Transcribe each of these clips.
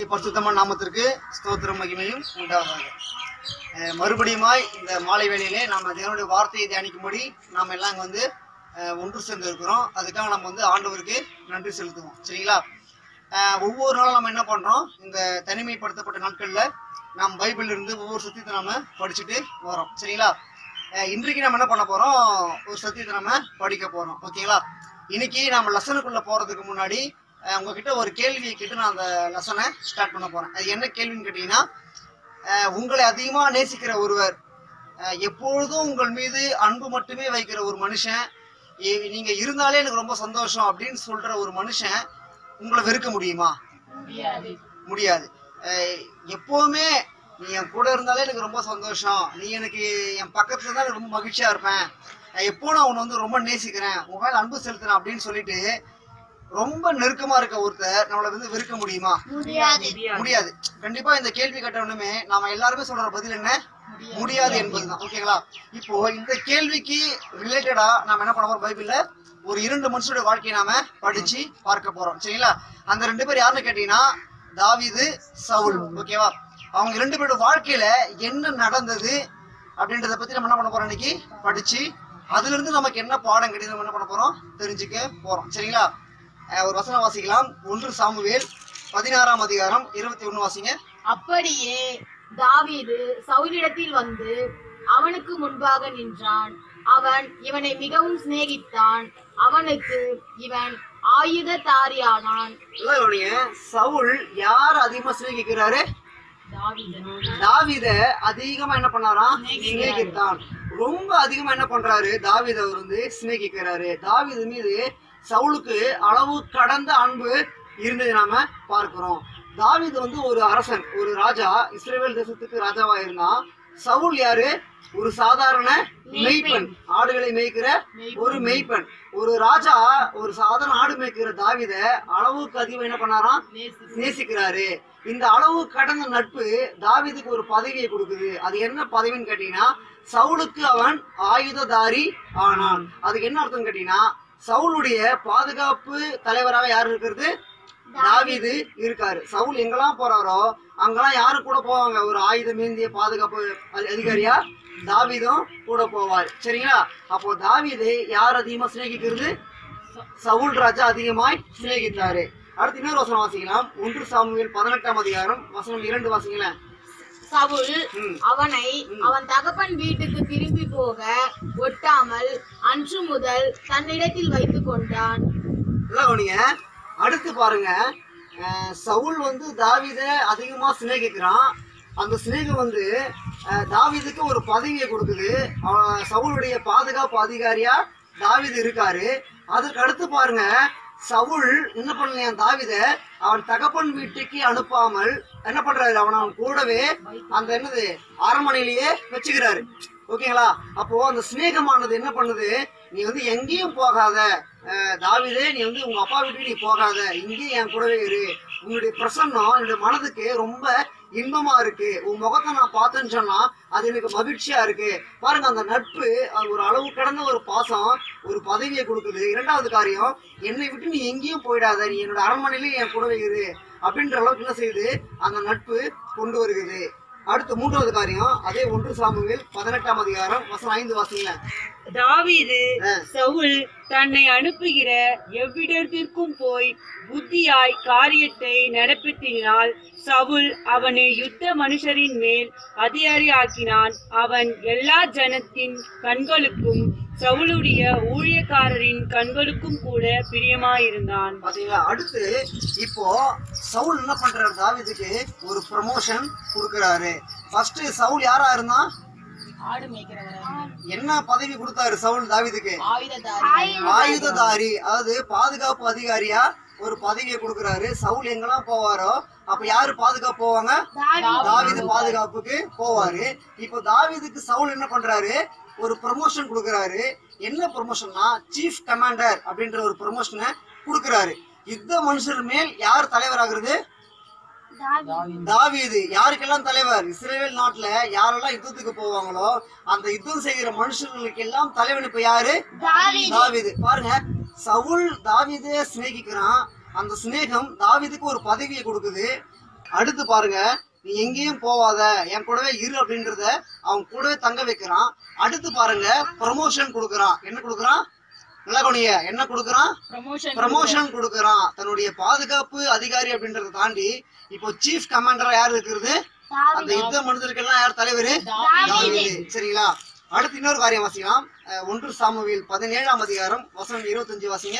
பரிசுத்தமான நாமத்திற்கு ஸ்தோத்திரம் மகிமையும் உண்டாவதாக அஹ் மறுபடியுமாய் இந்த மாலை வேளையிலே நாம் தேவனுடைய வார்த்தையை தியானிக்கும்படி நாம் எல்லாம் இங்க வந்து அஹ், ஒன்று சேர்ந்து இருக்கிறோம் அதுக்காக நம்ம வந்து ஆண்டவருக்கு நன்றி செலுத்துவோம் சரிங்களா அஹ், ஒவ்வொரு நாளும் நம்ம என்ன பண்றோம் இந்த தனிமைப்படுத்தப்பட்ட நாட்கள்ல நாம் பைபிள்ல இருந்து ஒவ்வொரு சத்தியத்தை நாம படிச்சுட்டு வரோம் சரிங்களா அஹ், இன்றைக்கு நம்ம என்ன பண்ண போறோம் ஒரு சத்தியத்தை நம்ம படிக்க போறோம் ஓகேங்களா இன்னைக்கு நம்ம லெசனுக்குள்ள போறதுக்கு முன்னாடி அஹ், உங்ககிட்ட ஒரு கேள்வியை கேட்டு நான் அந்த லெசனை ஸ்டார்ட் பண்ண போறேன் அது என்ன கேள்வின்னு கேட்டீங்கன்னா அஹ், உங்களை அதிகமா நேசிக்கிற ஒருவர் அஹ், எப்பொழுதும் உங்கள் மீது அன்பு மட்டுமே வைக்கிற ஒரு மனுஷன் இ- நீங்க இருந்தாலே எனக்கு ரொம்ப சந்தோஷம் அப்படின்னு சொல்ற ஒரு மனுஷன் உங்களை வெறுக்க முடியுமா முடியாது அஹ், எப்பவுமே நீ என் கூட இருந்தாலே எனக்கு ரொம்ப சந்தோஷம் நீ எனக்கு என் பக்கத்துல இருந்தா எனக்கு ரொம்ப மகிழ்ச்சியா இருப்பேன் நான் எப்போ நான் உன்னை வந்து ரொம்ப நேசிக்கிறேன் உன் மேல அன்பு செலுத்துறேன் அப்படின்னு சொல்லிட்டு ரொம்ப நெருக்கமா இருக்க ஒருத்தர் நம்மளை வந்து வெறுக்க முடியுமா முடியாது கண்டிப்பா இந்த கேள்வி கேட்டவனுமே நாம எல்லாருமே சொல்ற பதில் என்ன முடியாது என்பதுதான் ஓகேங்களா இப்போ இந்த கேள்விக்கு ரிலேட்டடா நாம என்ன பண்ண போறோம் பைபிள்ல ஒரு இரண்டு மனுஷனுடைய வாழ்க்கையை நாம படிச்சு பார்க்க போறோம் சரிங்களா அந்த ரெண்டு பேர் யாருன்னு கேட்டீங்கன்னா தாவீது சவுல் ஓகேவா அவங்க ரெண்டு பேரோட வாழ்க்கையில என்ன நடந்தது அப்படின்றத பத்தி நம்ம என்ன பண்ண போறோம் இன்னைக்கு படிச்சு அதுல இருந்து நமக்கு என்ன பாடம் கிடையாது நம்ம என்ன பண்ண போறோம் தெரிஞ்சுக்க போறோம் சரிங்களா அஹ் ஒரு வசனம் வாசிக்கலாம் ஒன்று சாமுவேல் பதினாறாம் அதிகாரம் இருபத்தி ஒண்ணு வாசிங்க அப்படியே தாவீது சவுலிடத்தில் வந்து அவனுக்கு முன்பாக நின்றான் அவன் இவனை மிகவும் சிநேகித்தான் அவனுக்கு இவன் ஆயுததாரியானான் எல்லாம் கவனிங்க சவுல் யார் அதிகமா சிநேகிக்கிறாரு தாவீத அதிகமா என்ன பண்ணாராம் சிநேகித்தான் ரொம்ப அதிகமா என்ன பண்றாரு தாவீத அவர் வந்து சிநேகிக்கிறாரு தாவீது மீது சவுலுக்கு அளவு கடந்த அன்பு இருந்தது நாம பார்க்கிறோம் தாவீது வந்து ஒரு அரசன் ஒரு ராஜா இஸ்ரேல் தேசத்துக்கு ராஜாவா இருந்தான் சவுல் யாரு ஒரு சாதாரண மெய்ப்பெண் ஆடுகளை மேய்க்கிற ஒரு மெய்ப்பெண் ஒரு ராஜா ஒரு சாதாரண ஆடு மேய்க்கிற தாவீத அளவுக்கு அதிகம் என்ன பண்ணாராம் நேசிக்கிறாரு இந்த அளவு கடந்த நட்பு தாவீதுக்கு ஒரு பதவியை கொடுக்குது அது என்ன பதவின்னு கேட்டீங்கன்னா சவுலுக்கு அவன் ஆயுததாரி ஆனான் அதுக்கு என்ன அர்த்தம் கேட்டீங்கன்னா சவுலுடைய பாதுகாப்பு தலைவராக யார் இருக்கிறது தாவீது இருக்காரு சவுல் எங்கெல்லாம் போறாரோ அங்கெல்லாம் யாரு கூட போவாங்க ஒரு ஆயுதம் ஏந்திய பாதுகாப்பு அதி- அதிகாரியா தாவீதும் கூட போவார் சரிங்களா அப்போ தாவீது யார் அதிகமா சிநேகிக்கிறது சவுல் ராஜா அதிகமாய் சிநேகித்தாரு அடுத்து இன்னொரு வசனம் வாசிக்கலாம் ஒன்று சாமுவேல் பதினெட்டாம் அதிகாரம் வசனம் இரண்டு வாசிங்களேன் சவுல் ம். அவனை அவன் தகப்பன் வீட்டுக்கு திரும்பி போக ஒட்டாமல் அன்று முதல் தன்னிடத்தில் வைத்துக் கொண்டான் எல்லாம் கவனிங்க அடுத்து பாருங்க அஹ், சவுல் வந்து தாவீத அதிகமா சிநேகிக்கிறான் அந்த சிநேகம் வந்து அஹ், தாவீதுக்கு ஒரு பதவியை கொடுக்குது அவன் சவுளுடைய பாதுகாப்பு அதிகாரியா தாவீது இருக்காரு அதுக்கு அடுத்து பாருங்க சவுல் என்ன பண்ணலையா தாவீத அவன் தகப்பன் வீட்டுக்கு அனுப்பாமல் என்ன பண்றாரு அவன் அவன் கூடவே அந்த என்னது அரண்மனையிலேயே வச்சுக்கிறாரு ஓகேங்களா அப்போ அந்த சிநேகமானது என்ன பண்ணுது நீ வந்து எங்கேயும் போகாத அஹ், தாவீதே நீ வந்து உங்க அப்பா வீட்டுக்கு நீ போகாத இங்கேயும் என் கூடவே இரு உன்னுடைய பிரசன்னம் என்னுடைய மனதுக்கு ரொம்ப இன்பமா இருக்கு உன் முகத்தை நான் பார்த்தேன்னு சொன்னா அது எனக்கு மகிழ்ச்சியா இருக்கு பாருங்க அந்த நட்பு அது ஒரு அளவு கடந்த ஒரு பாசம் ஒரு பதவியை கொடுக்குது இரண்டாவது காரியம் என்னை விட்டு நீ எங்கேயும் போயிடாத நீ என்னோட அரண்மனையிலே என் கூடவே இரு அப்படின்ற அளவுக்கு என்ன செய்யுது அந்த நட்பு கொண்டு வருகிறது அடுத்து மூன்றாவது காரியம் அதே ஒன்று சாமுவேல் பதினெட்டாம் அதிகாரம் வசனம் ஐந்து வாசிங்களேன் தாவீது ஆ. சவுல் தன்னை அனுப்புகிற எவ்விடத்திற்கும் போய் புத்தியாய் காரியத்தை நடப்பித்தினால் சவுல் அவனை யுத்த மனுஷரின் மேல் அதிகாரியாக்கினான் அவன் எல்லா ஜனத்தின் கண்களுக்கும் சவுலுடைய ஊழியக்காரரின் கண்களுக்கும் கூட பிரியமாயிருந்தான் பாத்தீங்களா அடுத்து இப்போ சவுல் என்ன பண்றாரு தாவீதுக்கு ஒரு ப்ரமோஷன் கொடுக்கறாரு ஃபர்ஸ்ட் சவுல் யாரா இருந்தான் ஆடு மேய்க்கிறவர் என்ன பதவி கொடுத்தாரு சவுல் தாவீதுக்கு ஆயுததாரி ஆயுததாரி அதாவது பாதுகாப்பு அதிகாரியா ஒரு பதவியை கொடுக்கறாரு சவுல் எங்கெல்லாம் போவாரோ அப்ப யாரு பாதுகாப்பு போவாங்க தாவீது பாதுகாப்புக்கு போவாரு இப்போ தாவீதுக்கு சவுல் என்ன பண்றாரு ஒரு ப்ரமோஷன் கொடுக்கறாரு என்ன ப்ரமோஷன்னா சீஃப் கமாண்டர் அப்படின்ற ஒரு ப்ரமோஷனை கொடுக்கறாரு யுத்த மனுஷர் மேல் யார் தலைவராகிறது தாவீது யாருக்கெல்லாம் தலைவர் இஸ்ரேல் நாட்டுல யாரெல்லாம் யுத்தத்துக்கு போவாங்களோ அந்த யுத்தம் செய்கிற மனுஷர்களுக்கு எல்லாம் தலைவன் இப்ப யாரு தாவீது பாருங்க சவுல் தாவீதே சிநேகிக்கிறான் அந்த சிநேகம் தாவீதுக்கு ஒரு பதவியை கொடுக்குது அடுத்து பாருங்க நீ எங்கேயும் போவாத என் கூடவே இரு அப்படின்றத அவன் கூடவே தங்க வைக்கிறான் அடுத்து பாருங்க ப்ரமோஷன் கொடுக்கறான் என்ன கொடுக்கறான் நல்லா கவனிங்க என்ன கொடுக்கறான் ப்ரமோஷன் கொடுக்கறான் தன்னுடைய பாதுகாப்பு அதிகாரி அப்படின்றத தாண்டி இப்போ சீஃப் கமாண்டரா யார் இருக்கிறது அந்த யுத்த மனிதருக்கெல்லாம் யார் தலைவர் தாவீது சரிங்களா அடுத்து இன்னொரு காரியம் வாசிக்கலாம் அஹ், ஒன்று சாமுவேல் பதினேழாம் அதிகாரம் வசனம் இருபத்தஞ்சு வாசிங்க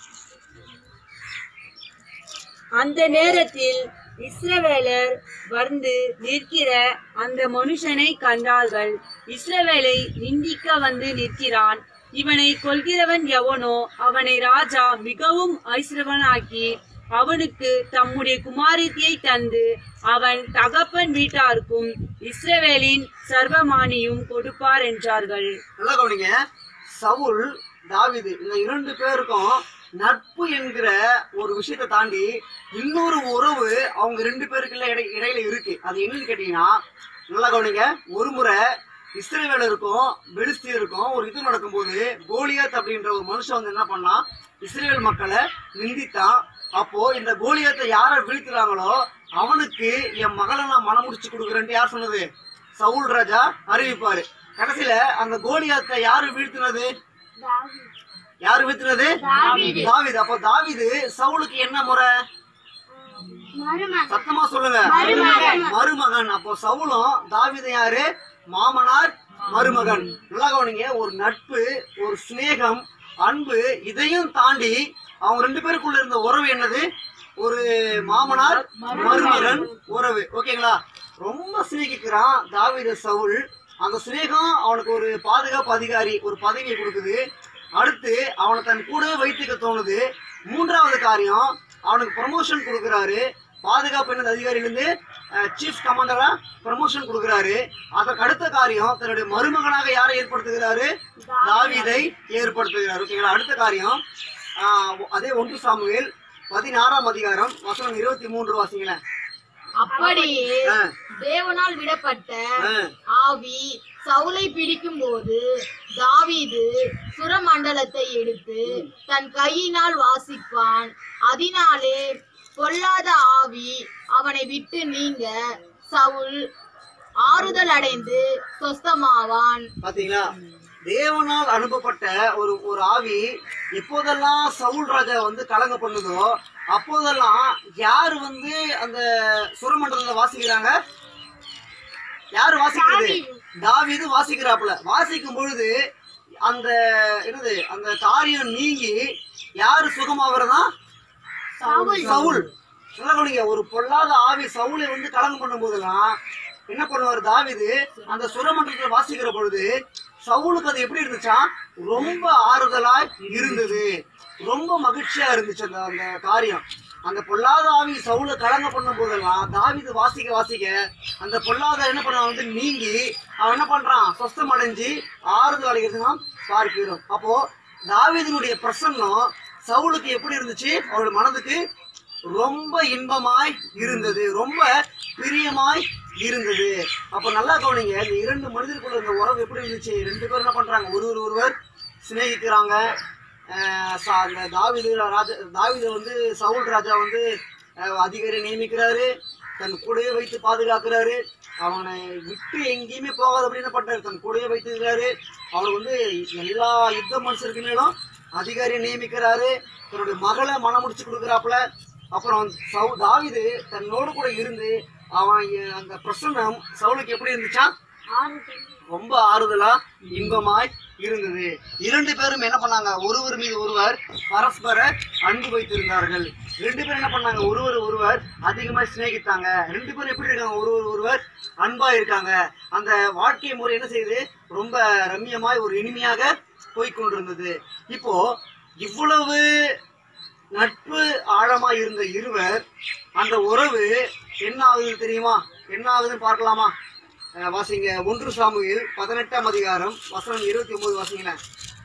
அந்த நேரத்தில் இஸ்ரவேலர் வந்து நிற்கிற அந்த மனுஷனை கண்டார்கள் இஸ்ரவேலை நிந்திக்க வந்து நிற்கிறான் இவனை கொல்கிறவன் எவனோ அவனை ராஜா மிகவும் ஐஸ்வரவனாக்கி அவனுக்கு தம்முடைய குமாரத்தியை தந்து அவன் தகப்பன் வீட்டாருக்கும் இஸ்ரவேலின் சர்வமானியும் கொடுப்பார் என்றார்கள் நல்லா கவனிங்க சவுல் தாவீது இந்த இரண்டு பேருக்கும் நட்பு என்கிற ஒரு விஷயத்தை தாண்டி இன்னொரு உறவு அவங்க ரெண்டு பேருக்குள்ள இடை இடையில இருக்கு அது என்னன்னு கேட்டீங்கன்னா நல்லா கவனிங்க ஒரு முறை இஸ்ரேவேலருக்கும் பெலிஸ்தியருக்கும் ஒரு இது நடக்கும்போது கோலியாத் அப்படின்ற ஒரு மனுஷன் வந்து என்ன பண்ணான் இஸ்ரேல் மக்களை நிந்தித்தான் அப்போ இந்த கோலியாத்தை யாரை வீழ்த்துறாங்களோ அவனுக்கு என் மகளை நான் மனம் முடிச்சு கொடுக்குறேன்ட்டு யார் சொன்னது சவுல் ராஜா அறிவிப்பாரு கடைசியில அந்த கோலியாத்தை யாரு வீழ்த்தினது யாரு வீழ்த்தினது தாவீது அப்போ தாவீது சவுலுக்கு என்ன முறை சத்தமா சொல்லுங்க மருமகன் அப்போ சவுலும் தாவீது யாரு மாமனார் மருமகன் நல்லா கவனிங்க ஒரு நட்பு ஒரு சிநேகம் அன்பு இதையும் தாண்டி அவங்க ரெண்டு பேருக்குள்ள இருந்த உறவு என்னது ஒரு மாமனார் மருமகன் உறவு ஓகேங்களா ரொம்ப சிநேகிக்கிறான் தாவீது சவுல் அந்த சிநேகம் அவனுக்கு ஒரு பாதுகாப்பு அதிகாரி ஒரு பதவியை கொடுக்குது அடுத்து அவனை தன் கூடவே வைத்துக்க தோணுது மூன்றாவது காரியம் அவனுக்கு ப்ரமோஷன் கொடுக்குறாரு பாதுகாப்பு என்ன அதிகாரியிலிருந்து சீஃப் கமாண்டரா ப்ரமோஷன் கொடுக்குறாரு அதற்கு அடுத்த காரியம் தன்னுடைய மருமகனாக யாரை ஏற்படுத்துகிறாரு தாவீதை ஏற்படுத்துகிறார் ஓகேங்களா அடுத்த காரியம் ஆஹ், அதே ஒன்று சாமுவேல் பதினாறாம் அதிகாரம் வசனம் இருபத்தி மூன்று வாசிங்களேன் அப்படியே ஆ, தேவனால் விடப்பட்ட ஆ. ஆவி சவுலை பிடிக்கும் போது தாவீது சுரமண்டலத்தை எடுத்து தன் கையினால் வாசிப்பான் அதனாலே பொல்லாத ஆவி அவனை விட்டு நீங்க சவுல் ஆறுதல் அடைந்து சொஸ்தமாவான் பாத்தீங்களா தேவனால் அனுப்பப்பட்ட ஒரு ஒரு ஆவி எப்போதெல்லாம் சவுல் ராஜா வந்து கலங்க பண்ணுதோ அப்போதெல்லாம் யார் வந்து அந்த சுரமண்டலத்தை வாசிக்கிறாங்க யார் வாசிக்கிறது தாவீது வாசிக்கிறாப்புல வாசிக்கும் பொழுது அந்த என்னது அந்த காரியம் நீங்கி யாரு சுகமாகறதா சவுல் நல்லா கவனிங்க ஒரு பொல்லாத ஆவி சவுலை வந்து கலங்கம் பண்ணும் போதெல்லாம் என்ன பண்ணுவார் தாவீது அந்த சுரமண்டலத்துல வாசிக்கிற பொழுது சவுலுக்கு அது எப்படி இருந்துச்சா ரொம்ப ஆறுதலாய் இருந்தது ரொம்ப மகிழ்ச்சியா இருந்துச்சு அந்த அந்த காரியம் அந்த பொல்லாத ஆவி சவுல கலங்க பண்ணும் போதெல்லாம் தாவீது வாசிக்க வாசிக்க அந்த பொல்லாத என்ன பண்ண வந்து நீங்கி அவன் என்ன பண்றான் சொஸ்தம் அடைஞ்சு ஆறுதல் அடைகிறது நாம் பார்க்கிறோம் அப்போ தாவீதினுடைய பிரசன்னம் சவுலுக்கு எப்படி இருந்துச்சு அவருடைய மனதுக்கு ரொம்ப இன்பமாய் இருந்தது ரொம்ப பிரியமாய் இருந்தது அப்ப நல்லா கவனிங்க இந்த இரண்டு மனிதருக்குள்ள இந்த உறவு எப்படி இருந்துச்சு ரெண்டு பேரும் என்ன பண்றாங்க ஒருவர் ஒருவர் சிநேகிக்கிறாங்க ஆஹ் சா- அந்த தாவீது ராஜா தாவீது வந்து சவுல் ராஜா வந்து ஆஹ் அதிகாரி நியமிக்கிறாரு தன் கூடவே வைத்து பாதுகாக்கிறாரு அவனை விட்டு எங்கேயுமே போகாத அப்படின்னு என்ன பண்றாரு தன் கூடவே வைத்துக்கிறாரு அவனுக்கு வந்து எல்லா யுத்த மனுஷருக்கு மேலும் அதிகாரியை நியமிக்கிறாரு தன்னுடைய மகளை மனம் முடிச்சு கொடுக்குறாப்புல அப்புறம் சவு தாவீது தன்னோடு கூட இருந்து அவன் எ- அந்த பிரசன்னம் சவுலுக்கு எப்படி இருந்துச்சா ரொம்ப ஆறுதலா இன்பமாய் இருந்தது இரண்டு பேரும் என்ன பண்ணாங்க ஒருவர் மீது ஒருவர் பரஸ்பர அன்பு வைத்திருந்தார்கள் ரெண்டு பேரும் என்ன பண்ணாங்க ஒருவர் ஒருவர் அதிகமாய் சிநேகித்தாங்க ரெண்டு பேரும் எப்படி இருக்காங்க ஒருவர் ஒருவர் அன்பா இருக்காங்க அந்த வாழ்க்கை முறை என்ன செய்யுது ரொம்ப ரம்மியமாய் ஒரு இனிமையாக போய்க் கொண்டிருந்தது இப்போ இவ்வளவு நட்பு ஆழமா இருந்த இருவர் அந்த உறவு என்ன ஆகுது தெரியுமா என்ன ஆகுதுன்னு பார்க்கலாமா அஹ் வாசிங்க ஒன்று சாமுவேல் பதினெட்டாம் அதிகாரம் வசனம் இருபத்தி ஒன்பது வாசிங்களேன்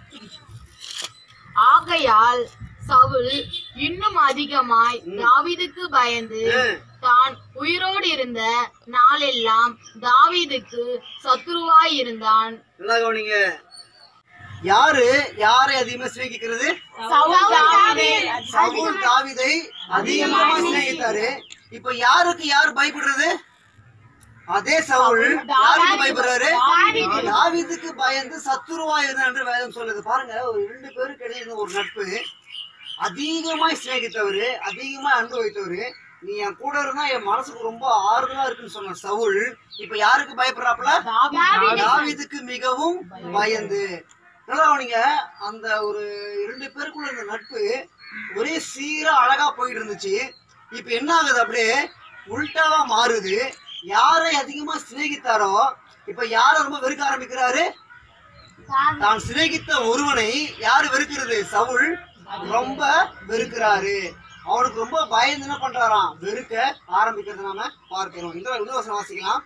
ஆகையால் சவுல் இன்னும் அதிகமாய் தாவீதுக்கு பயந்து ம். தான் உயிரோடு இருந்த நாளெல்லாம் தாவீதுக்கு சத்துருவாய் இருந்தான் நல்லா கவனிங்க யாரு யாரை அதிகமா சிநேகிக்கிறது சவுல் தாவீதை சவுல் தாவீதை அதிகமாக சிநேகித்தாரு இப்ப யாருக்கு யார் பயப்படுறது அதே சவுல் யாருக்கு பயப்படுறாரு தாவீதுக்கு பயந்து சத்துருவா இருந்தான் என்று வேதம் சொல்லுது பாருங்க ஒரு ரெண்டு பேருக்கு இடையே இருந்த ஒரு நட்பு அதிகமாய் சிநேகித்தவரு அதிகமாய் அன்பு வைத்தவரு நீ என் கூட இருந்தா என் மனசுக்கு ரொம்ப ஆறுதலா இருக்குன்னு சொன்ன சவுல் இப்ப யாருக்கு பயப்படுறாப்புல தாவீதுக்கு மிகவும் பயந்து நல்லா கவனிங்க அந்த ஒரு இரண்டு பேருக்குள்ள இருந்த நட்பு ஒரே சீரா அழகா போயிட்டு இருந்துச்சு இப்ப என்ன ஆகுது அப்படியே உல்டாவா மாறுது யாரை அதிகமா சிநேகித்தாரோ இப்ப யாரை ரொம்ப வெறுக்க ஆரம்பிக்கிறாரு தான் சிநேகித்த ஒருவனை யாரு வெறுக்கிறது சவுல் ரொம்ப வெறுக்கிறாரு அவனுக்கு ரொம்ப பயந்து என்ன பண்றாராம் வெறுக்க ஆரம்பிக்கிறது நாம பார்க்கிறோம் இந்த இன்னொரு வசனம் வாசிக்கலாம்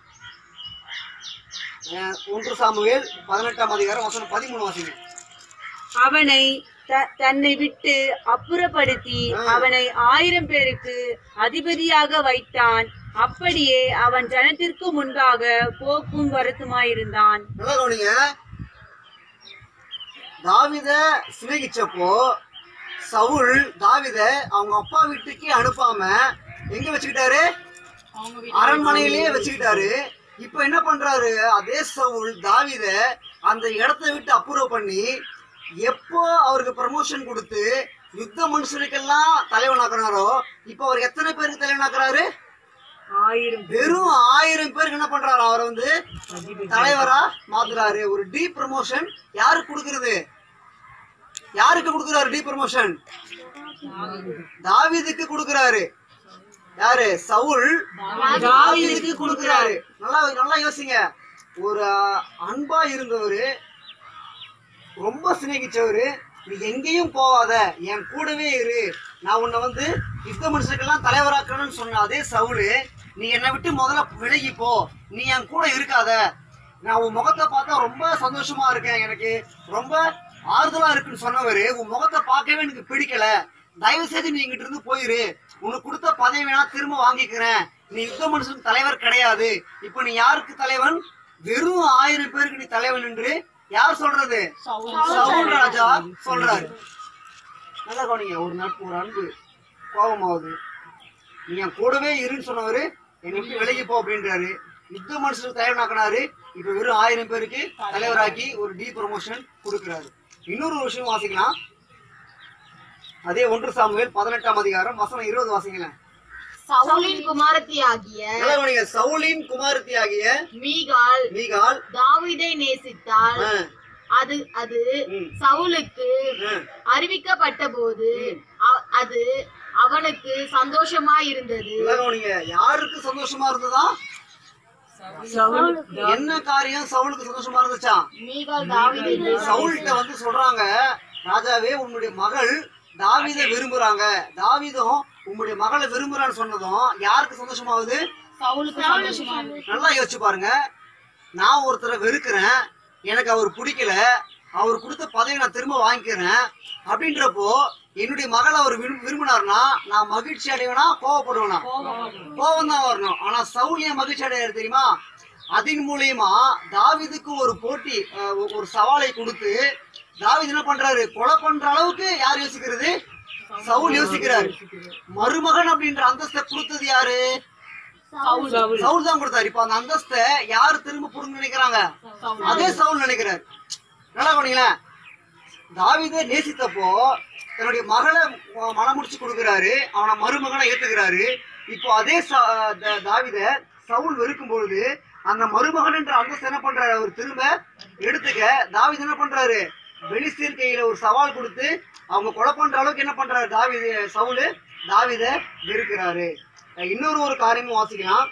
அஹ் ஒன்று சாமுவேல் பதினெட்டாம் அதிகாரம் வசனம் பதிமூணு வாசிங்க அவனை த- தன்னை விட்டு அப்புறப்படுத்தி அவனை ஆயிரம் பேருக்கு அதிபதியாக வைத்தான் அப்படியே அவன் ஜனத்திற்கு முன்பாக போக்கும் வருத்தமாயிருந்தான் நல்லா கவனிங்க தாவித சிநேகிச்சப்போ சவுல் தாவித அவங்க அப்பா வீட்டுக்கு அனுப்பாம எங்க வச்சுக்கிட்டாரு அரண்மனையிலேயே வச்சுக்கிட்டாரு இப்ப என்ன பண்றாரு அதே சவுல் தாவித அந்த இடத்த விட்டு அப்புறம் பண்ணி எப்போ அவருக்கு ப்ரமோஷன் கொடுத்து யுத்த மனுஷனுக்கெல்லாம் தலைவனாக்குறாரோ இப்போ அவர் எத்தனை பேருக்கு தலைவனாக்குறாரு ஆயிரம் வெறும் ஆயிரம் பேருக்கு என்ன பண்றாரு அவரை வந்து தலைவரா மாத்துறாரு ஒரு டி ப்ரமோஷன் யாருக்கு கொடுக்கறது யாருக்கு கொடுக்கறாரு டி ப்ரமோஷன் தாவீதுக்கு கொடுக்கறாரு யாரு சவுல் தாவீதுக்கு கொடுக்கறாரு நல்லா நல்லா யோசிங்க ஒரு அஹ், அன்பா இருந்தவரு ரொம்ப சிநேகிச்சவரு நீ எங்கேயும் போவாத என் கூடவே இரு நான் உன்னை வந்து யுத்த மனுஷனுக்கெல்லாம் தலைவராக்கணும்னு சொன்ன அதே சவுலு நீ என்னை விட்டு முதல்ல விலகி போ நீ என் கூட இருக்காத நான் உன் முகத்தை பார்த்தா ரொம்ப சந்தோஷமா இருக்கேன் எனக்கு ரொம்ப ஆறுதலா இருக்குன்னு சொன்னவரு உன் முகத்தை பார்க்கவே எனக்கு பிடிக்கல தயவு செய்து நீ இங்கிட்ட இருந்து போயிரு உனக்கு கொடுத்த பதவி வேணா திரும்ப வாங்கிக்கிறேன் நீ யுத்த மனுஷனுக்கு தலைவர் கிடையாது இப்போ நீ யாருக்கு தலைவன் வெறும் ஆயிரம் பேருக்கு நீ தலைவன் என்று யார் சொல்றது சவுல் ராஜா சொல்றாரு நல்லா கவனிங்க ஒரு நட்பு ஒரு அன்பு கோபமாகுது நீ என் கூடவே இருன்னு சொன்னவரு என்னை விட்டு விலகி போ அப்படின்றாரு யுத்த மனுஷனுக்கு தலைவனாக்கினாரு இப்ப வெறும் ஆயிரம் பேருக்கு தலைவராக்கி ஒரு டி ப்ரமோஷன் கொடுக்கிறாரு இன்னொரு விஷயம் வாசிக்கலாம் அதே ஒன்று சாமுவேல் பதினெட்டாம் அதிகாரம் வசனம் இருபது வாசிங்களேன் சவுலின் குமாரத்தி ஆகிய நல்லா கவனிங்க சவுலின் குமாரத்தி ஆகிய மீகால் மீகால் தாவீதை நேசித்தால் ஆ, அது அது ம். சவுலுக்கு ஆ, அறிவிக்கப்பட்ட போது அ- அது அவனுக்கு சந்தோஷமாய் இருந்தது நல்லா கவனிங்க யாருக்கு சந்தோஷமா இருந்ததா சவுல் என்ன காரியம் சவுலுக்கு சந்தோஷமா இருந்துச்சா மீகால் தாவீதை சவுல்கிட்ட வந்து சொல்றாங்க ராஜாவே உன்னுடைய மகள் தாவீதை விரும்புறாங்க தாவீதும் உன்னுடைய மகளை விரும்புறான்னு சொன்னதும் யாருக்கு சந்தோஷமாகுது சவுலுக்கு சந்தோஷமா நல்லா யோசிச்சு பாருங்க நான் ஒருத்தரை வெறுக்கிறேன் எனக்கு அவர் பிடிக்கல அவர் கொடுத்த பதவி நான் திரும்ப வாங்கிக்கிறேன் அப்படின்றப்போ என்னுடைய மகளை அவர் விரும்- விரும்பினார்னா நான் மகிழ்ச்சி அடைவேனா கோவப்படுவேனா கோவம் தான் வரணும் ஆனா சவுல் ஏன் மகிழ்ச்சி அடையாரு தெரியுமா அதன் மூலியமா தாவீதுக்கு ஒரு போட்டி அஹ், ஒ- ஒரு சவாலை கொடுத்து தாவீது என்ன பண்றாரு கொலை பண்ற அளவுக்கு யார் யோசிக்கிறது சவுல் யோசிக்கிறாரு மருமகன் அப்படின்ற அந்தஸ்தை கொடுத்தது யாரு சவுல் சவுல் தான் கொடுத்தாரு இப்ப அந்த அந்தஸ்தை யாரு திரும்ப புடுங்க நினைக்கிறாங்க அதே சவுல் நினைக்கிறாரு நல்லா கவனிங்களேன் தாவீதை நேசித்தப்போ தன்னுடைய மகளை ம- மனம் முடிச்சு கொடுக்குறாரு அவனை மருமகனை ஏத்துக்கிறாரு இப்போ அதே ச- த- தாவீத சவுல் வெறுக்கும் பொழுது அந்த மருமகன் என்ற அந்தஸ்து என்ன பண்றாரு அவர் திரும்ப எடுத்துக்க தாவீது என்ன பண்றாரு பெலிஸ்தீர் கையில ஒரு சவால் கொடுத்து அவங்க கொலை பண்ற அளவுக்கு என்ன பண்றாரு தாவீது சவுலு தாவீத வெறுக்கிறாரு அஹ் இன்னொரு ஒரு காரியமும் வாசிக்கலாம்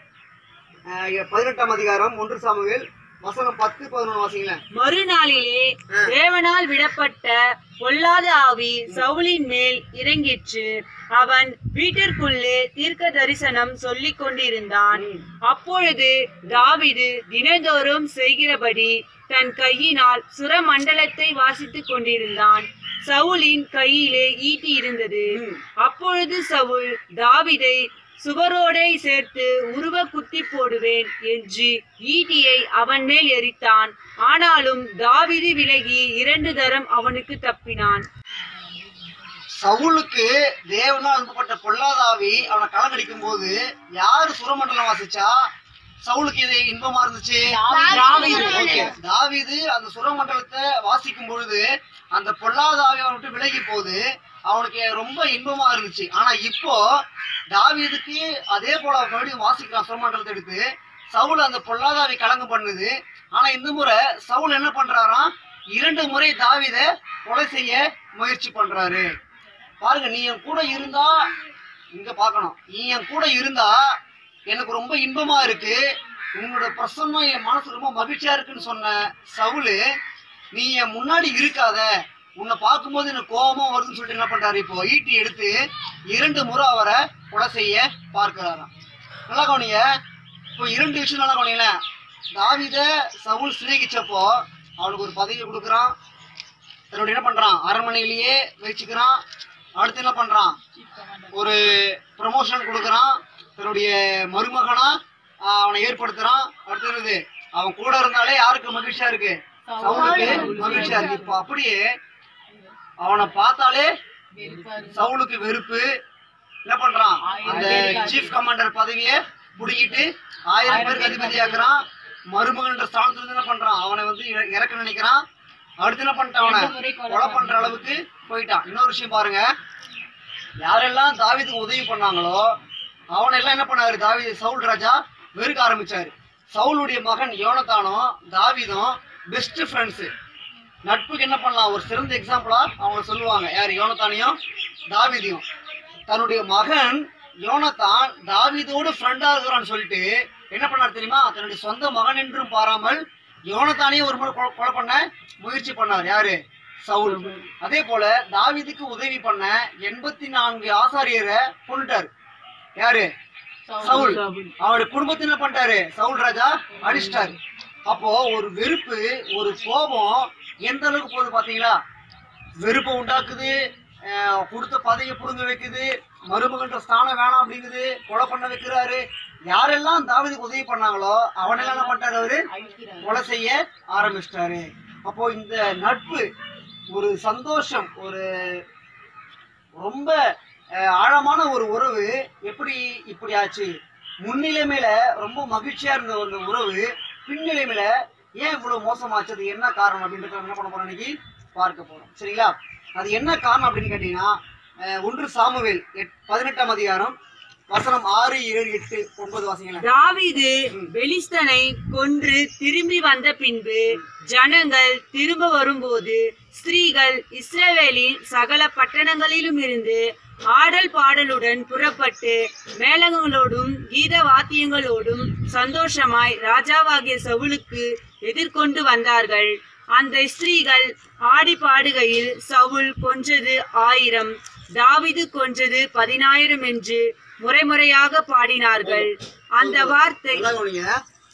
அஹ் பதினெட்டாம் அதிகாரம் ஒன்று சாமுவேல் வசனம் பத்து பதினொன்று வாசிங்களேன் மறுநாளிலே தேவனால் விடப்பட்ட பொல்லாத ஆவி சவுலின் மேல் இறங்கிற்று அவன் வீட்டிற்குள்ளே தீர்க்க தரிசனம் சொல்லிக் கொண்டிருந்தான் அப்பொழுது தாவீது தினந்தோறும் செய்கிறபடி தன் கையினால் சுரமண்டலத்தை வாசித்துக் கொண்டிருந்தான் சவுலின் கையிலே ஈட்டி இருந்தது அப்பொழுது சவுல் தாவீதை சுவரோடே சேர்த்து உருவ குத்தி போடுவேன் என்று ஈட்டியை அவன் மேல் எரித்தான் ஆனாலும் தாவீது விலகி இரண்டு தரம் அவனுக்கு தப்பினான் சவுலுக்கு தேவனால் அனுப்பப்பட்ட பொல்லாதாவி அவனை கலங்கடிக்கும் போது யாரு சுரமண்டலம் வாசிச்சா சவுலுக்கு இது இன்பமா இருந்துச்சு தாவீது. ஓகே தாவீது அந்த சுரமண்டலத்தை வாசிக்கும் பொழுது அந்த பொல்லாதாவி அவனை விட்டு விலகி போகுது அவனுக்கு ரொம்ப இன்பமா இருந்துச்சு ஆனா இப்போ தாவீதுக்கு அதே போல அவன் மறுபடியும் வாசிக்கிறான் சுரமண்டலத்தை எடுத்து சவுல் அந்த பொல்லாதாவி கலங்கு பண்ணுது ஆனா இந்த முறை சவுல் என்ன பண்றாராம் இரண்டு முறை தாவீத கொலை செய்ய முயற்சி பண்றாரு பாருங்க நீ என் கூட இருந்தா இங்க பார்க்கணும் நீ என் கூட இருந்தா எனக்கு ரொம்ப இன்பமா இருக்கு உன்னோட பிரசன்னம் என் மனசு ரொம்ப மகிழ்ச்சியா இருக்குன்னு சொன்ன சவுலு நீ என் முன்னாடி இருக்காத உன்னை பார்க்கும்போது எனக்கு கோபமா வருதுன்னு சொல்லிட்டு என்ன பண்றாரு இப்போ ஈட்டி எடுத்து இரண்டு முறை அவரை கொலை செய்ய பார்க்கிறாராம் நல்லா கவனிங்க இப்போ இரண்டு விஷயம் நல்லா கவனிங்களேன் தாவீத சவுல் சிநேகிச்சப்போ அவனுக்கு ஒரு பதவி கொடுக்குறான் தன்னுடைய என்ன பண்றான் அரண்மனையிலேயே வச்சுக்கிறான் அடுத்து என்ன பண்றான் ஒரு ப்ரமோஷன் கொடுக்குறான் தன்னுடைய மருமகனா ஆஹ், அவனை ஏற்படுத்துறான் அடுத்து என்னது அவன் கூட இருந்தாலே யாருக்கு மகிழ்ச்சியா இருக்கு சவுலுக்கு மகிழ்ச்சியா இருக்கு இப்போ அப்படியே அவனை பார்த்தாலே சவுலுக்கு வெறுப்பு என்ன பண்றான் அந்த சீஃப் கமாண்டர் பதவியை புடிக்கிட்டு ஆயிரம் பேருக்கு அதிபதியாக்குறான் மருமகன்ற ஸ்தானத்துல இருந்து என்ன பண்றான் அவனை வந்து இற- இறக்க நினைக்கிறான் அடுத்து என்ன பண்ணிட்டான் அவனை கொலை பண்ற அளவுக்கு போயிட்டான் இன்னொரு விஷயம் பாருங்க யாரெல்லாம் தாவீதுக்கு உதவி பண்ணாங்களோ அவனை எல்லாம் என்ன பண்ணாரு தாவீது சவுல் ராஜா வெறுக்க ஆரம்பிச்சாரு சவுலுடைய மகன் யோனத்தானும் தாவீதும் பெஸ்ட் ஃப்ரெண்ட்ஸ் நட்புக்கு என்ன பண்ணலாம் ஒரு சிறந்த எக்ஸாம்பிளா அவங்க சொல்லுவாங்க யார் யோனத்தானையும் தாவீதையும் தன்னுடைய மகன் யோனத்தான் தாவீதோடு ஃப்ரெண்டா இருக்கிறான்னு சொல்லிட்டு என்ன பண்ணார் தெரியுமா தன்னுடைய சொந்த மகன் என்றும் பாராமல் யோனத்தானையும் ஒரு முறை கொலை- கொலை பண்ண முயற்சி பண்ணார் யாரு சவுல் அதே போல தாவீதுக்கு உதவி பண்ண எண்பத்தி நான்கு ஆசாரியரை கொண்டுட்டாரு யாரு சவுல் அவருடைய குடும்பத்தை என்ன பண்ணிட்டாரு சவுல் ராஜா அடிச்சிட்டாரு அப்போ ஒரு வெறுப்பு ஒரு கோபம் எந்த அளவுக்கு போகுது பாத்தீங்களா வெறுப்பை உண்டாக்குது அஹ் கொடுத்த பதவியை புடுங்க வைக்குது மருமகன்ற ஸ்தானம் வேணாம் அப்படிங்குது கொலை பண்ண வைக்கிறாரு யாரெல்லாம் தாவீதுக்கு உதவி பண்ணாங்களோ அவனெல்லாம் என்ன பண்ணிட்டாரு அவரு கொலை செய்ய ஆரம்பிச்சிட்டாரு அப்போ இந்த நட்பு ஒரு சந்தோஷம் ஒரு ரொம்ப அஹ், ஆழமான ஒரு உறவு எப்படி இப்படி ஆச்சு முன்னிலைமையில ரொம்ப மகிழ்ச்சியா இருந்த ஒரு உறவு பின்னிலைமையில ஏன் இவ்வளவு மோசமாச்சு அது என்ன காரணம் அப்படின்றத நம்ம என்ன பண்ண போறோம் இன்னைக்கு பார்க்க போறோம் சரிங்களா அது என்ன காரணம் அப்படின்னு கேட்டீங்கன்னா அஹ், ஒன்று சாமுவேல் எட்- பதினெட்டாம் அதிகாரம் வசனம் ஆறு ஏழு எட்டு ஒன்பது வாசிங்களேன் தாவீது பெலிஸ்தனை கொன்று திரும்பி வந்த பின்பு ஜனங்கள் திரும்ப வரும்போது ஸ்திரீகள் இஸ்ரவேலின் சகல பட்டணங்களிலும் இருந்து ஆடல் பாடலுடன் புறப்பட்டு மேளங்களோடும் கீத வாத்தியங்களோடும் சந்தோஷமாய் ராஜாவாகிய சவுலுக்கு எதிர்கொண்டு வந்தார்கள் அந்த ஸ்திரீகள் ஆடி பாடுகையில் சவுல் கொஞ்சது ஆயிரம் தாவீது கொஞ்சது பதினாயிரம் என்று முறைமுறையாக பாடினார்கள் அந்த வார்த்தை நல்லா கவனிங்க.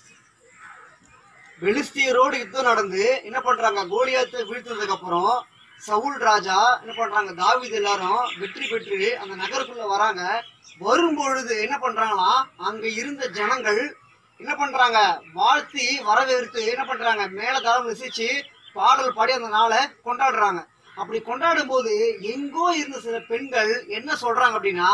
பெலிஸ்தியரோடு யுத்தம் நடந்து என்ன பண்றாங்க கோலியாத்தை வீழ்த்ததுக்கு அப்புறம் சவுல் ராஜா என்ன பண்றாங்க தாவீது எல்லாரும் வெற்றி பெற்று அந்த நகருக்குள்ள வராங்க வரும் பொழுது என்ன பண்றாங்கன்னா அங்க இருந்த ஜனங்கள் என்ன பண்றாங்க வாழ்த்தி வரவேற்று என்ன பண்றாங்க மேல தரம் ரசிச்சு பாடல் பாடி அந்த நாளை கொண்டாடுறாங்க அப்படி கொண்டாடும் போது எங்கோ இருந்த சில பெண்கள் என்ன சொல்றாங்க அப்படின்னா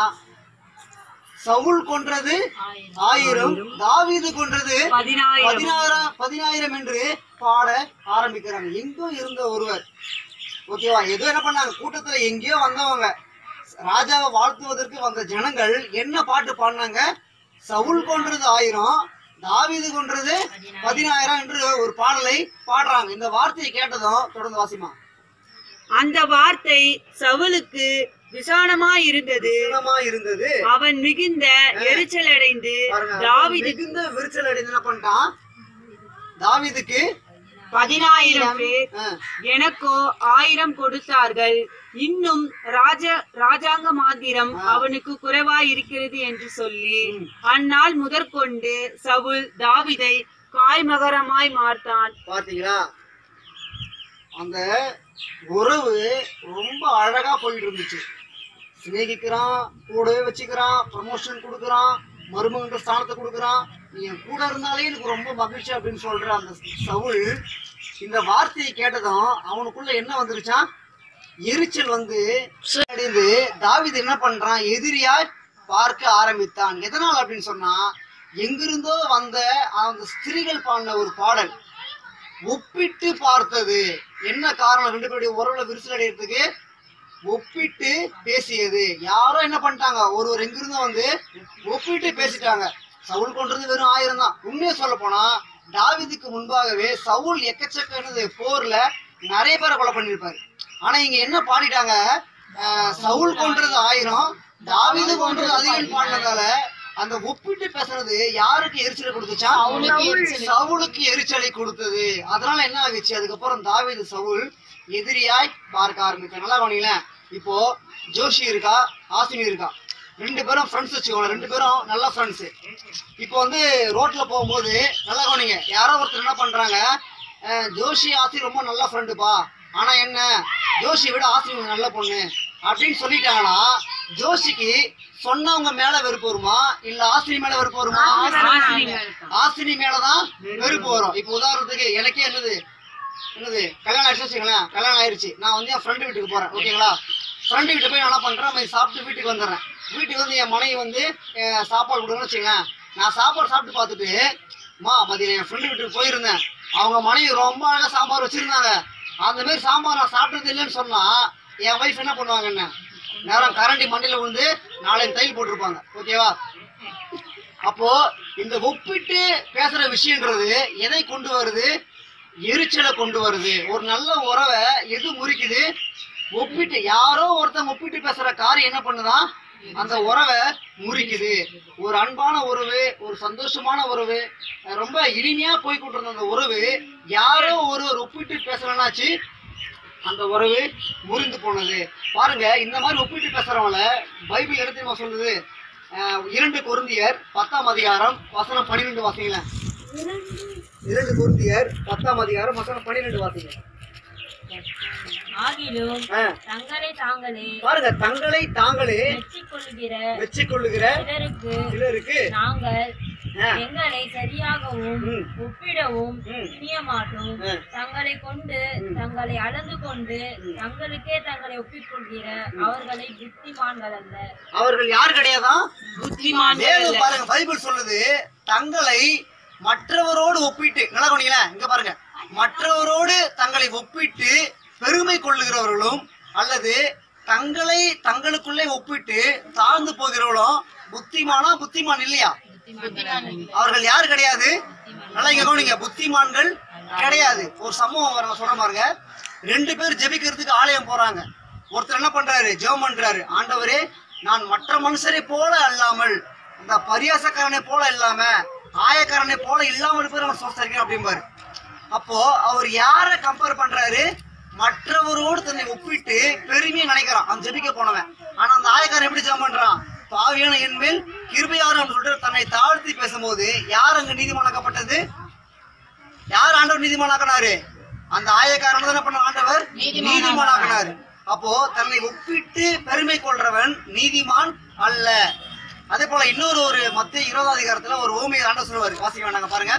சவுல் கொன்றது ஆயிரம் தாவீது கொன்றது பதினாயிரம் பதினாயிரம் பதினாயிரம் என்று பாட ஆரம்பிக்கிறாங்க எங்கோ இருந்த ஒருவர் ஓகேவா ஏதோ என்ன பண்ணாங்க கூட்டத்துல எங்கேயோ வந்தவங்க ராஜாவை வாழ்த்துவதற்கு வந்த ஜனங்கள் என்ன பாட்டு பாடினாங்க சவுல் கொன்றது ஆயிரம் தாவீது கொன்றது பதினாயிரம் என்று ஒரு பாடலை பாடுறாங்க இந்த வார்த்தையை கேட்டதும் தொடர்ந்து வாசிமா அந்த வார்த்தை சவுலுக்கு விசானமாய் இருந்தது சிரமமா இருந்தது அவன் மிகுந்த எரிச்சலடைந்து பாருங்க, தாவீது மிகுந்த விரிச்சல் அடைந்து என்ன பண்ணிட்டான் தாவீதுக்கு பதினாயிரம் பேர் ஆ, எனக்கோ ஆயிரம் கொடுத்தார்கள் இன்னும் ராஜ ராஜாங்க மாதிரம் அவனுக்கு குறைவாய் இருக்கிறது என்று சொல்லி அந்நாள் முதற்கொண்டு சவுல் தாவிதை காய்மகரமாய் மார்த்தான் பாத்தீங்களா அந்த உறவு ரொம்ப அழகா போயிட்டு இருந்துச்சு சிநேகிக்கிறான் கூடவே வச்சுக்கிறான் ப்ரமோஷன் கொடுக்குறான் மருமகன்ற ஸ்தானத்தை கொடுக்குறான் நீ என் கூட இருந்தாலே எனக்கு ரொம்ப மகிழ்ச்சி அப்படின்னு சொல்ற அந்த சவுல் இந்த வார்த்தையை கேட்டதும் அவனுக்குள்ள என்ன வந்துருச்சான் எரிச்சல் வந்து அடைந்து தாவீது என்ன பண்றான் எதிரியாய் பார்க்க ஆரம்பித்தான் எதனால் அப்படின்னு சொன்னா எங்கிருந்தோ வந்த அந்த ஸ்திரீகள் பாடின ஒரு பாடல் ஒப்பிட்டு பார்த்தது என்ன காரணம் ரெண்டு பேருடைய உறவுல விரிசல் அடைகிறதுக்கு ஒப்பிட்டு பேசியது யாரோ என்ன பண்ணிட்டாங்க ஒருவர் எங்கிருந்தோ வந்து ஒப்பிட்டு பேசிட்டாங்க சவுல் கொன்றது வெறும் ஆயிரம் தான் உண்மையை சொல்ல போனா தாவீதுக்கு முன்பாகவே சவுல் எக்கச்சக்கனது போர்ல நிறைய பேரை கொலை பண்ணிருப்பாரு ஆனா இங்க என்ன பாடிட்டாங்க ஆஹ், சவுல் கொன்றது ஆயிரம் தாவீது கொன்றது அதிகம் பாடினதால அந்த ஒப்பிட்டு பேசுறது யாருக்கு எரிச்சலை கொடுத்துச்சா சவுலுக்கு எரிச்சலை கொடுத்தது அதனால என்ன ஆகுச்சு அதுக்கப்புறம் தாவீது சவுல் எதிரியாய் பார்க்க ஆரம்பிச்சான் நல்லா கவனிங்களேன் இப்போ ஜோஷி இருக்கா ஆசினி இருக்கா ரெண்டு பேரும் ஃப்ரெண்ட்ஸ் வச்சுக்கோங்க ரெண்டு பேரும் நல்ல ஃப்ரெண்ட்ஸ் இப்போ வந்து ரோட்ல போகும்போது நல்லா கவனிங்க யாரோ ஒருத்தர் என்ன பண்றாங்க அஹ், ஜோஷி ஆசி ரொம்ப நல்ல ஃப்ரெண்டுப்பா ஆனா என்ன ஜோஷி விட ஆசி கொஞ்சம் நல்ல பொண்ணு அப்படின்னு சொல்லிட்டாங்கன்னா ஜோஷிக்கு சொன்னவங்க மேல வெறுப்பு வருமா இல்ல ஆசினி மேல வெறுப்பு வருமா ஆசினி மேலதான் வெறுப்பு வரும் இப்போ உதாரணத்துக்கு எனக்கே என்னது என்னது கல்யாணம் ஆயிடுச்சு வச்சுங்களேன் கல்யாணம் ஆயிருச்சு நான் வந்து என் ஃப்ரெண்டு வீட்டுக்கு போறேன் ஓகேங்களா ஃப்ரெண்டு வீட்டு போய் நான் என்ன பண்றேன் போய் சாப்பிட்டு வீட்டுக்கு வந்துடுறேன் வீட்டுக்கு வந்து என் மனைவி வந்து அஹ், சாப்பாடு கொடுக்கணும்னு வச்சுங்களேன் நான் சாப்பாடு சாப்பிட்டு பார்த்துட்டு மா மதியம் என் ஃப்ரெண்டு வீட்டுக்கு போயிருந்தேன் அவங்க மனைவி ரொம்ப அழகா சாம்பார் வச்சிருந்தாங்க அந்த மாதிரி சாம்பார் நான் சாப்பிட்டது இல்லைன்னு சொன்னா என் ஒய்ஃப் என்ன பண்ணுவாங்க என்ன நேரம் கரண்டி மண்டியில விழுந்து நாளைக்கு தையல் போட்டிருப்பாங்க ஓகேவா அப்போ இந்த ஒப்பிட்டு பேசுற விஷயன்றது எதை கொண்டு வருது எரிச்சலை கொண்டு வருது ஒரு நல்ல உறவை எது முறிக்குது ஒப்பிட்டு யாரோ ஒருத்தன் ஒப்பிட்டு பேசுற காரியம் என்ன பண்ணுதான் அந்த உறவை முறிக்குது ஒரு அன்பான உறவு ஒரு சந்தோஷமான உறவு அஹ் ரொம்ப இனிமையா போய் கொண்டிருந்த அந்த உறவு யாரோ ஒருவர் ஒப்பிட்டு பேசலனாச்சு அந்த உறவு முறிந்து போனது பாருங்க இந்த மாதிரி ஒப்பிட்டு பேசுறவங்கள பைபிள் எடுத்து தெரியுமா சொல்லுது அஹ் இரண்டு கொருந்தியர் பத்தாம் அதிகாரம் வசனம் பன்னிரெண்டு வாசிங்களேன் இரண்டு கொருந்தியர் பத்தாம் அதிகாரம் வசனம் பன்னிரெண்டு வாசிங்க ஆகிலும் அஹ் தங்களை தாங்களே பாருங்க தங்களை தாங்களே மெச்சிக் கொள்ளுகிற வெச்சிக்கொள்ளுகிற சிலருக்கு சிலருக்கு நாங்கள் அஹ், எங்களை சரியாகவும் ம். ஒப்பிடவும் ம். துணிய மாட்டோம் ம். தங்களை கொண்டு தங்களை அளந்து கொண்டு தங்களுக்கே தங்களை ஒப்பிக்கொள்கிற அவர்களை புத்திமான்கள் அல்ல அவர்கள் யார் கிடையாதான் புத்திமான் வேதம் பாருங்க பைபிள் சொல்லுது தங்களை மற்றவரோடு ஒப்பிட்டு நல்லா கவனிங்களேன் இங்க பாருங்க மற்றவரோடு தங்களை ஒப்பிட்டு பெருமை கொள்ளுகிறவர்களும் அல்லது தங்களை தங்களுக்குள்ளே ஒப்பிட்டு தாழ்ந்து போகிறவர்களும் புத்திமானா புத்திமான் இல்லையா அவர்கள் யார் கிடையாது நல்லா இங்க கவனிங்க புத்திமான்கள் கிடையாது ஒரு சம்பவம் வர சொல்ற பாருங்க ரெண்டு பேர் ஜெபிக்கிறதுக்கு ஆலயம் போறாங்க ஒருத்தர் என்ன பண்றாரு ஜெபம் பண்றாரு ஆண்டவரே நான் மற்ற மனுஷரை போல அல்லாமல் இந்த பரியாசக்காரனை போல இல்லாம ஆயக்காரனை போல இல்லாமல் இருப்பதை நான் சோசரிக்கிறேன் அப்படிம்பாரு அப்போ அவர் யாரை கம்பேர் பண்றாரு மற்றவரோடு தன்னை ஒப்பிட்டு பெருமையை நினைக்கிறான் அவன் ஜெபிக்க போனவன் ஆனா அந்த ஆயக்காரன் எப்படி ஜெபம் பண்றான் பாவியான என் மேல் கிருபையாரும் சொல்லிட்டு தன்னை தாழ்த்தி பேசும்போது யார் அங்க நீதிமானாக்கப்பட்டது யார் ஆண்டவர் நீதிமானாக்கினாரு அந்த ஆயக்காரன் என்ன பண்ண ஆண்டவர் நீதிமானாக்கினாரு அப்போ தன்னை ஒப்பிட்டு பெருமை கொள்றவன் நீதிமான் அல்ல அதே போல இன்னொரு ஒரு மத்திய இருபதாம் அதிகாரத்துல ஒரு ஓமியை ஆண்டவர் சொல்லுவாரு வாசிக்க வேண்டாங்க பாருங்க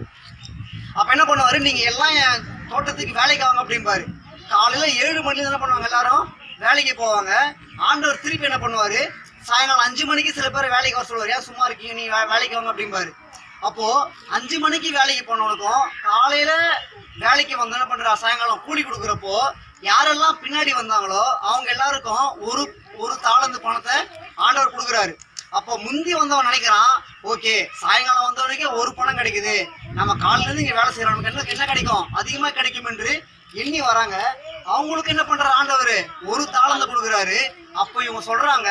அப்ப என்ன பண்ணுவாரு நீங்க எல்லாம் என் தோட்டத்துக்கு வேலைக்கு வாங்க அப்படிம்பாரு காலையில ஏழு மணில என்ன பண்ணுவாங்க எல்லாரும் வேலைக்கு போவாங்க ஆண்டவர் திருப்பி என்ன பண்ணுவாரு சாயங்காலம் அஞ்சு மணிக்கு சில பேர் வேலைக்கு வர சொல்லுவாரு ஏன் சும்மா இருக்கீங்க நீ வே- வேலைக்கு வாங்க அப்படிம்பாரு அப்போ அஞ்சு மணிக்கு வேலைக்கு போனவனுக்கும் காலையில வேலைக்கு வந்து என்ன பண்றா சாயங்காலம் கூலி கொடுக்குறப்போ யாரெல்லாம் பின்னாடி வந்தாங்களோ அவங்க எல்லாருக்கும் ஒரு ஒரு தாளந்து பணத்தை ஆண்டவர் கொடுக்குறாரு அப்போ முந்தி வந்தவன் நினைக்கிறான் ஓகே சாயங்காலம் வந்தவனுக்கே ஒரு பணம் கிடைக்குது நம்ம காலையில இருந்து இங்க வேலை செய்யறவனுக்கு என்ன என்ன கிடைக்கும் அதிகமா கிடைக்கும் என்று எண்ணி வராங்க அவங்களுக்கு என்ன பண்றாரு ஆண்டவர் ஒரு தாளந்து கொடுக்குறாரு அப்போ இவங்க சொல்றாங்க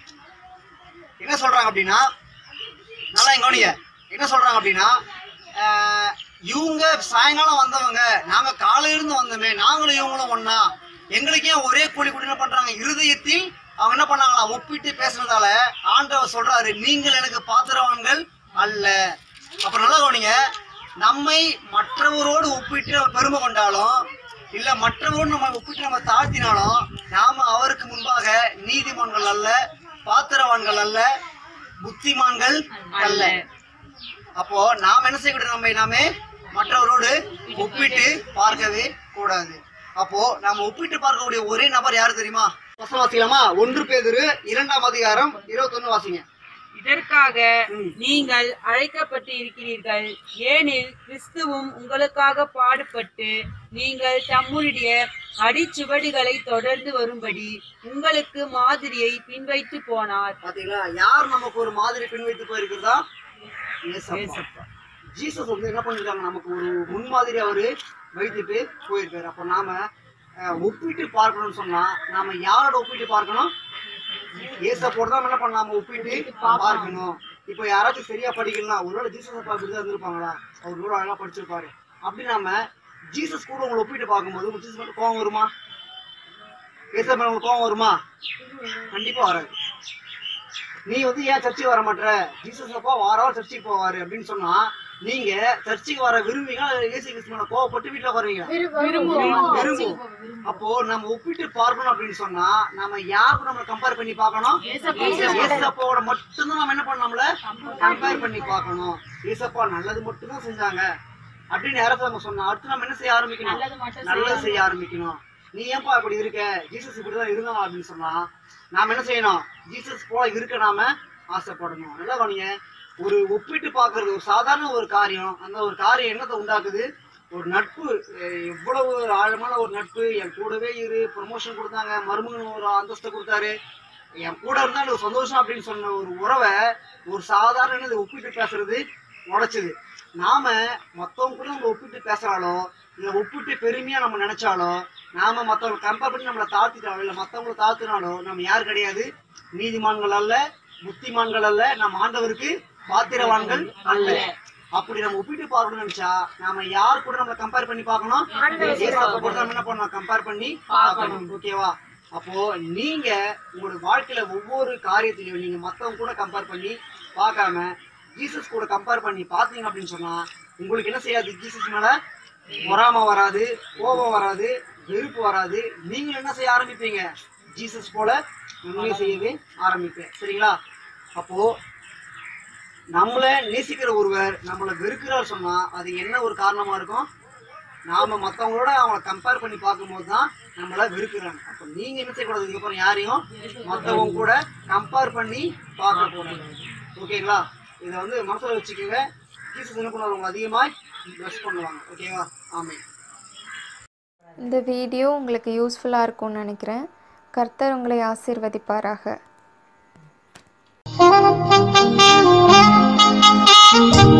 என்ன சொல்றாங்க அப்படின்னா நல்லா இங்க கவனிங்க என்ன சொல்றாங்க அப்படின்னா ஆஹ், இவங்க சாயங்காலம் வந்தவங்க நாங்க காலையில இருந்து வந்தோமே நாங்களும் இவங்களும் ஒண்ணா எங்களுக்கு ஏன் ஒரே கூலி கூடி என்ன பண்றாங்க இருதயத்தில் அவங்க என்ன பண்ணாங்களா ஒப்பிட்டு பேசுனதால ஆண்டவர் சொல்றாரு நீங்கள் எனக்கு பாத்திரவான்கள் அல்ல அப்புறம் நல்லா கவனிங்க நம்மை மற்றவரோடு ஒப்பிட்டு அவர் பெருமை கொண்டாலும் இல்ல மற்றவரோடு நம்ம ஒப்பிட்டு நம்ம தாழ்த்தினாலும் நாம அவருக்கு முன்பாக நீதிமான்கள் அல்ல பாத்திரவான்கள் அல்ல புத்திமான்கள் அல்ல அப்போ நாம் என்ன செய்யக்கூடாது நம்ம நாமே மற்றவரோடு ஒப்பிட்டு பார்க்கவே கூடாது அப்போ நாம ஒப்பிட்டு பார்க்கக்கூடிய ஒரே நபர் யாரு தெரியுமா வசனம் வாசிக்கலாமா ஒன்று பேதுரு இரண்டாம் அதிகாரம் இருபத்தொன்னு வாசிங்க இதற்காக ம். நீங்கள் அழைக்கப்பட்டு இருக்கிறீர்கள் ஏனில் கிறிஸ்துவும் உங்களுக்காக பாடுபட்டு நீங்கள் தம்முடைய அடிச்சுவடுகளை தொடர்ந்து வரும்படி உங்களுக்கு மாதிரியை பின்வைத்து போனார் பாத்தீங்களா யார் நமக்கு ஒரு மாதிரி பின் வைத்து போயிருக்கிறதா ஏசப்பா. ஜீசஸ் வந்து என்ன பண்ணிருக்காங்க நமக்கு ஒரு முன்மாதிரி அவரு வைத்துட்டு போயிருக்காரு அப்ப நாம அஹ், ஒப்பிட்டு பார்க்கணும்னு சொன்னா நாம யாரோட ஒப்பிட்டு பார்க்கணும் ஏசப்போட தான் என்ன பண்ண நாம ஒப்பிட்டு பார்க்கணும் இப்போ யாராச்சும் சரியா படிக்கலாம் ஒருவேளை ஜீசஸ் அப்பா இப்படி தான் இருந்திருப்பாங்களா அவர் கூட அழகா படிச்சிருப்பாரு அப்படி நாம ஜீசஸ் கூட உங்களை ஒப்பிட்டு பார்க்கும்போது உங்க ஜீசஸ் மட்டும் கோவம் வருமா ஏசப்பா மேல உங்களுக்கு கோவம் வருமா கண்டிப்பா வராது நீ வந்து ஏன் சர்ச்சுக்கு வர மாட்ற ஜீசஸ் அப்பா வார வாரம் சர்ச்சுக்கு போவாரு அப்படின்னு சொன்னா நீங்க சர்ச்சுக்கு வர விரும்புவீங்க ஏசு கிறிஸ்துவன கோவப்பட்டு வீட்டுல வருவீங்க விரும்புவோம் அப்போ நம்ம ஒப்பிட்டு பார்க்கணும் அப்படின்னு சொன்னா நம்ம யாருக்கு நம்ம கம்பேர் பண்ணி பார்க்கணும் ஏசப்பாவோட மட்டும்தான் நம்ம என்ன பண்ணோம்ல கம்பேர் பண்ணி பார்க்கணும் ஏசப்பா நல்லது மட்டும்தான் செஞ்சாங்க அப்படின்னு யாராவது நம்ம சொன்னா அடுத்து நம்ம என்ன செய்ய ஆரம்பிக்கணும் நல்லது செய்ய ஆரம்பிக்கணும் நீ ஏன்பா இப்படி இருக்க ஜீசஸ் இப்படிதான் இருந்தான் அப்படின்னு சொன்னா நாம என்ன செய்யணும் ஜீசஸ் போல இருக்க நாம ஆசைப்படணும் நல்லா கவனிங்க ஒரு ஒப்பிட்டு பார்க்கிறது ஒரு சாதாரண ஒரு காரியம் அந்த ஒரு காரியம் என்னத்தை உண்டாக்குது ஒரு நட்பு அஹ் எவ்வளவு ஒரு ஆழமான ஒரு நட்பு என் கூடவே இரு ப்ரொமோஷன் கொடுத்தாங்க மருமகன் ஒரு அந்தஸ்தை கொடுத்தாரு என் கூட இருந்தா எனக்கு சந்தோஷம் அப்படின்னு சொன்ன ஒரு உறவை ஒரு சாதாரண இது ஒப்பிட்டு பேசுறது உடைச்சது நாம மத்தவங்க கூட நம்ம ஒப்பிட்டு பேசுறாலோ இல்ல ஒப்பிட்டு பெருமையா நம்ம நினைச்சாலோ நாம மத்தவங்க கம்பேர் பண்ணி நம்மளை தாழ்த்திட்டாலோ இல்ல மத்தவங்களை தாழ்த்தினாலோ நம்ம யார் கிடையாது நீதிமான்கள் அல்ல புத்திமான்கள் அல்ல நம்ம ஆண்டவருக்கு பாத்திரவான்கள் அல்ல அப்படி நம்ம ஒப்பிட்டு பார்க்கணும்னு நினைச்சா நாம யார் கூட நம்ம கம்பேர் பண்ணி பார்க்கணும் ஏசப்பா கூட நம்ம என்ன பண்ணணும் கம்பேர் பண்ணி பார்க்கணும் ஓகேவா அப்போ நீங்க உங்களோட வாழ்க்கையில ஒவ்வொரு காரியத்திலையும் நீங்க மத்தவங்க கூட கம்பேர் பண்ணி பார்க்காம ஜீசஸ் கூட கம்பேர் பண்ணி பார்த்தீங்க அப்படின்னு சொன்னா உங்களுக்கு என்ன செய்யாது ஜீசஸ் மேல பொறாம வராது கோபம் வராது வெறுப்பு வராது நீங்க என்ன செய்ய ஆரம்பிப்பீங்க ஜீசஸ் போல உண்மை செய்யவே ஆரம்பிப்பேன் சரிங்களா அப்போ நம்மள நேசிக்கிற ஒருவர் நம்மளை வெறுக்கிறார் சொன்னா அது என்ன ஒரு காரணமா இருக்கும் நாம மத்தவங்களோட அவங்கள கம்பேர் பண்ணி பார்க்கும்போது தான் நம்மள வெறுக்கிறாங்க அப்ப நீங்க என்ன செய்யக்கூடாது இதுக்கப்புறம் யாரையும் மத்தவங்க கூட கம்பேர் பண்ணி பார்க்க கூடாது ஓகேங்களா இதை வந்து மனசுல வச்சுக்கோங்க ஜீசஸ் என்ன பண்ணுவாங்க உங்களை அதிகமாக ப்ளஸ் பண்ணுவாங்க ஓகேவா ஆமே இந்த வீடியோ உங்களுக்கு யூஸ்ஃபுல்லாக இருக்கும்னு நினைக்கிறேன் கர்த்தர் உங்களை ஆசீர்வதிப்பாராக